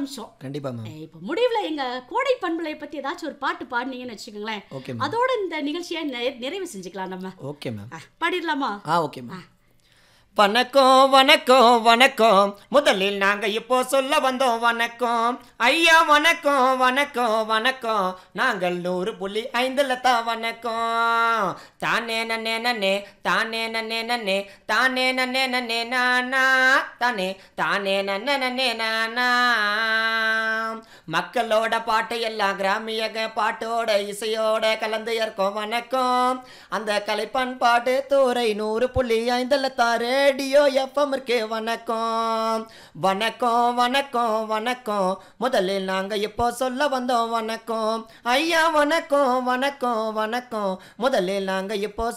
ஆரம்பிச்சோம் கண்டிப்பா மேம் அஹ் இப்போ முடிவுல எங்க கோடை பண்புகளை பத்தி ஏதாச்சும் ஒரு பாட்டு பாடுனீங்கன்னு வச்சுக்கோங்களேன் ஓகே மேம் அதோட இந்த நிகழ்ச்சியை நெ- நிறைவு செஞ்சுக்கலாம் நம்ம ஓகே மேம் அஹ், பாடிடலாமா ஆ ஓகே மேம் வணக்கம் வணக்கம் வணக்கம் முதலில் நாங்க இப்போ சொல்ல வந்தோம் வணக்கம் ஐயா வணக்கம் வணக்கம் வணக்கம் நாங்கள் நூறு புள்ளி ஐந்துல தான் வணக்கம் தானே நன்னே நன்னே தானே நன்னே நன்னே தானே நன்னே நன்னே நானா தானே தானே நன்னே நன்னே நானா மக்களோட பாட்டு எல்லாம் கிராமிய க- பாட்டோட இசையோட கலந்து இருக்கோம் வணக்கம் அந்த கலைப்பண் பாட்டு தூரை நூறு புள்ளி ஐந்துல தான் ரேடியோ எஃப்எம் இருக்கு வணக்கம் வணக்கம் வணக்கம் வணக்கம் முதலில் நாங்க இப்போ சொல்ல வந்தோம் வணக்கம் ஐயா வணக்கம் வணக்கம் வணக்கம் முதலில் நாங்க இப்போ